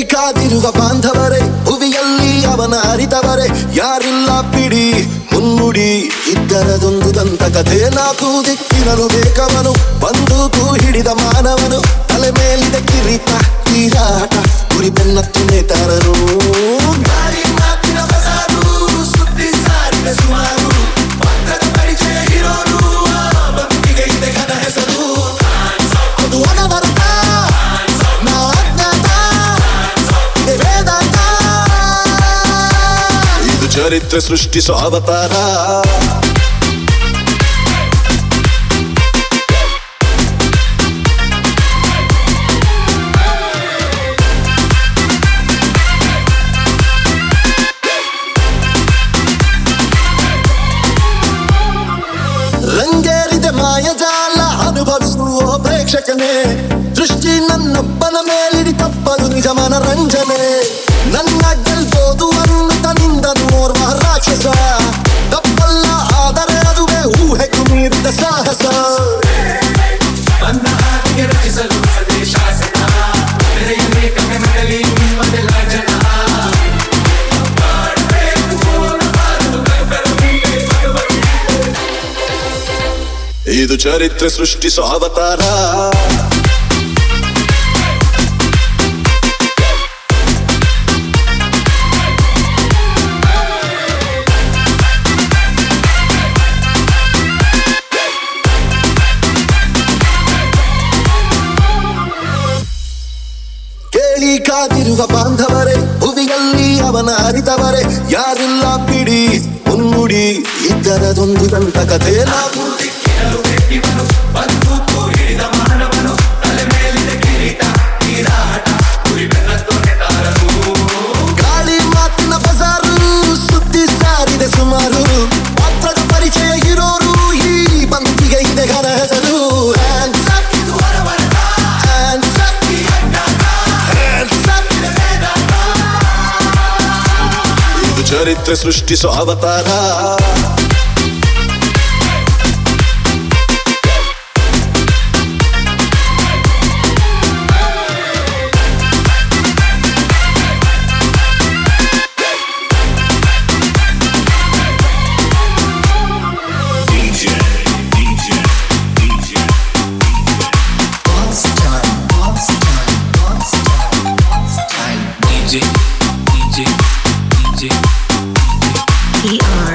ಕಾದಿರುವ ಬಾಂಧವರೇ ಭುವಿಯಲ್ಲಿ ಅವನ ಅರಿತವರೇ ಯಾರಿಲ್ಲ ಬಿಡಿ ಮುನ್ನುಡಿ ಇದ್ದರದೊಂದು ದಂತ ಕಥೆ ನಾಲ್ಕು ದಿಕ್ಕಿನಲು ಬೇಕವನು ಬಂದೂಕು ಹಿಡಿದ ಮಾನವನು ತಲೆ ಮೇಲಿದೆ ಕಿರೀಟ ತೀರಾಟ ಗುರಿ ಬೆನ್ನತ್ತು ನೇತಾರನು ಗಾಳಿ ಮಾತಿನ ಬಸಾರು ಸುದ್ದಿ ಸಾರಿದ ಸುಮಾರು ಪಕ್ಕದ ಪರಿಚಯ ಇರೋರು ಆ ಬಂದಿಗೆ ಇದೆ ಘನ ಹೆಸರು ಅದು ಅನವರತ ನಾ ಅಜ್ಞಾತ ಇದೆ ವೇದಾಂತ ಇದು ಚರಿತ್ರೆ ಸೃಷ್ಟಿಸೋ ಅವತಾರ ರಂಗೇರಿದೆ ಮಾಯಜಾಲ ಅನುಭವಿಸುವ ಪ್ರೇಕ್ಷಕನೇ ದೃಷ್ಟಿ ನನ್ನೊಬ್ಬನ ಮೇಲಿಡಿ ತಪ್ಪದು ನಿಜ ಮನರಂಜನೆ ನನ್ನ ಗೆಲ್ಬೋದು ಅನ್ನುತ್ತ ನಿಂದ ನೋರ್ವ ರಾಕ್ಷಸ ತಪ್ಪಲ್ಲ ಆದರೆ ಅದುವೇ ಊಹೆಗೂ ಮೀರಿದ ಸಾಹಸ ನನ್ನ ಹಾಗೆ ರಚಿಸಲು ಅದೇ ಶಾಸನ ನೆರೆಯಲೇ ಕನ್ನಡದಲ್ಲಿ ನಿಮ್ಮದೆಲ್ಲ ಜನ ಇದು ಚರಿತ್ರೆ ಸೃಷ್ಟಿಸೋ ಅವತಾರ ಕೇಳಿ ಕಾದಿರುವ ಬಾಂಧವರೇ ಭುವಿಯಲ್ಲಿ ಅವನ ಅರಿತವರೇ ಯಾರಿಲ್ಲ ಬಿಡಿ ಮುನ್ನುಡಿ ಇದ್ದರದೊಂದು ದಂತ ಕಥೆ ನಾವು ದಿಕ್ಕಿನಲು ಬೆಟ್ಟಿವನು ಬಂದೂಕು ಹಿಡಿದ ಮಾನವನು ತಲೆ ಮೇಲಿದೆ ಕಿರೀಟ ತೀರಾಟ ಗುರಿ ಬೆನ್ನತ್ತು ನೆತಾರನು ಗಾಳಿ ಮಾತಿನ ಬಜಾರು ಸುದ್ದಿ ಸಾರಿದೆ ಸುಮಾರು ಪಾತ್ರದ ಪರಿಚಯ ಇರೋರು ಈ ಬಂದಿಗೆ ಇದೆ ಘನ ಹೆಸರು Hands up, ಇದು ವರವರತ hands up, ಈ ಅಜ್ಞಾತ hands up. ಇದು ಚರಿತ್ರೆ ಸೃಷ್ಟಿಸೋ ಅವತಾರ DJ, DJ, DJ, DJ, DJ, DJ. E R